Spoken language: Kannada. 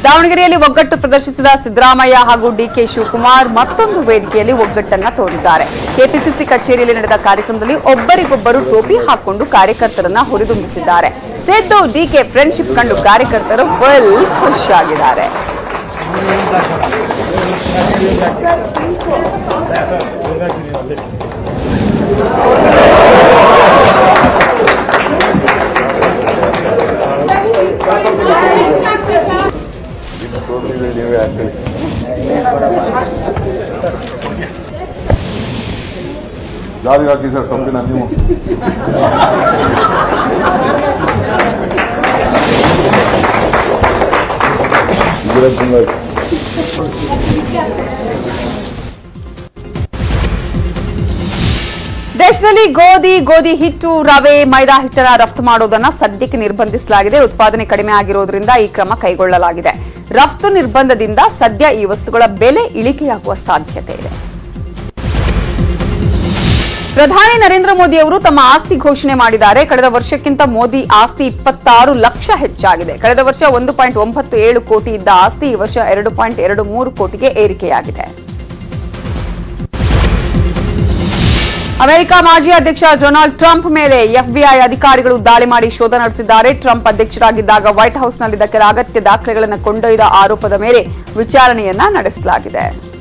ದಾವಣಗೆರೆಯಲ್ಲಿ ಒಗ್ಗಟ್ಟು ಪ್ರದರ್ಶಿಸಿದ ಸಿದ್ದರಾಮಯ್ಯ ಹಾಗೂ ಡಿಕೆ ಶಿವಕುಮಾರ್ ಮತ್ತೊಂದು ವೇದಿಕೆಯಲ್ಲಿ ಒಗ್ಗಟ್ಟನ್ನ ತೋರಿದ್ದಾರೆ ಕೆಪಿಸಿಸಿ ಕಚೇರಿಯಲ್ಲಿ ನಡೆದ ಕಾರ್ಯಕ್ರಮದಲ್ಲಿ ಒಬ್ಬರಿಗೊಬ್ಬರು ಟೋಪಿ ಹಾಕೊಂಡು ಕಾರ್ಯಕರ್ತರನ್ನ ಹುರಿದುಂಬಿಸಿದ್ದಾರೆ ಸಿದ್ದು ಡಿಕೆ ಫ್ರೆಂಡ್ಶಿಪ್ ಕಂಡು ಕಾರ್ಯಕರ್ತರು ಫುಲ್ ಖುಷಿಯಾಗಿದ್ದಾರೆ ನೀವೇ ಹಾಕಿ ಜಾರಿಗೆ ಹಾಕಿ ಸರ್ ಸೊಪ್ಪಿನ ನೀವು ಇದರ ತುಂಬ ದೇಶದಲ್ಲಿ ಗೋಧಿ ಗೋಧಿ ಹಿಟ್ಟು ರವೆ ಮೈದಾ ಹಿಟ್ಟನ್ನ ರಫ್ತು ಮಾಡೋದನ್ನ ಸದ್ಯಕ್ಕೆ ನಿರ್ಬಂಧಿಸಲಾಗಿದೆ ಉತ್ಪಾದನೆ ಕಡಿಮೆ ಆಗಿರೋದ್ರಿಂದ ಈ ಕ್ರಮ ಕೈಗೊಳ್ಳಲಾಗಿದೆ ರಫ್ತು ನಿರ್ಬಂಧದಿಂದ ಸದ್ಯ ಈ ವಸ್ತುಗಳ ಬೆಲೆ ಇಳಿಕೆಯಾಗುವ ಸಾಧ್ಯತೆ ಇದೆ ಪ್ರಧಾನಿ ನರೇಂದ್ರ ಮೋದಿ ಅವರು ತಮ್ಮ ಆಸ್ತಿ ಘೋಷಣೆ ಮಾಡಿದ್ದಾರೆ ಕಳೆದ ವರ್ಷಕ್ಕಿಂತ ಮೋದಿ ಆಸ್ತಿ ಇಪ್ಪತ್ತಾರು ಲಕ್ಷ ಹೆಚ್ಚಾಗಿದೆ ಕಳೆದ ವರ್ಷ ಒಂದು ಪಾಯಿಂಟ್ ಒಂಬತ್ತು ಏಳು ಕೋಟಿ ಇದ್ದ ಆಸ್ತಿ ಈ ವರ್ಷ ಎರಡು ಪಾಯಿಂಟ್ ಎರಡು ಮೂರು ಕೋಟಿಗೆ ಏರಿಕೆಯಾಗಿದೆ ಅಮೆರಿಕ ಮಾಜಿ ಅಧ್ಯಕ್ಷ ಡೊನಾಲ್ಡ್ ಟ್ರಂಪ್ ಮೇಲೆ ಎಫ್ಬಿಐ ಅಧಿಕಾರಿಗಳು ದಾಳಿ ಮಾಡಿ ಶೋಧ ನಡೆಸಿದ್ದಾರೆ ಟ್ರಂಪ್ ಅಧ್ಯಕ್ಷರಾಗಿದ್ದಾಗ ವೈಟ್ ಹೌಸ್ನಲ್ಲಿದ್ದ ಕೆಲ ಅಗತ್ಯ ದಾಖಲೆಗಳನ್ನು ಕೊಂಡೊಯ್ದ ಆರೋಪದ ಮೇಲೆ ವಿಚಾರಣೆಯನ್ನ ನಡೆಸಲಾಗಿದೆ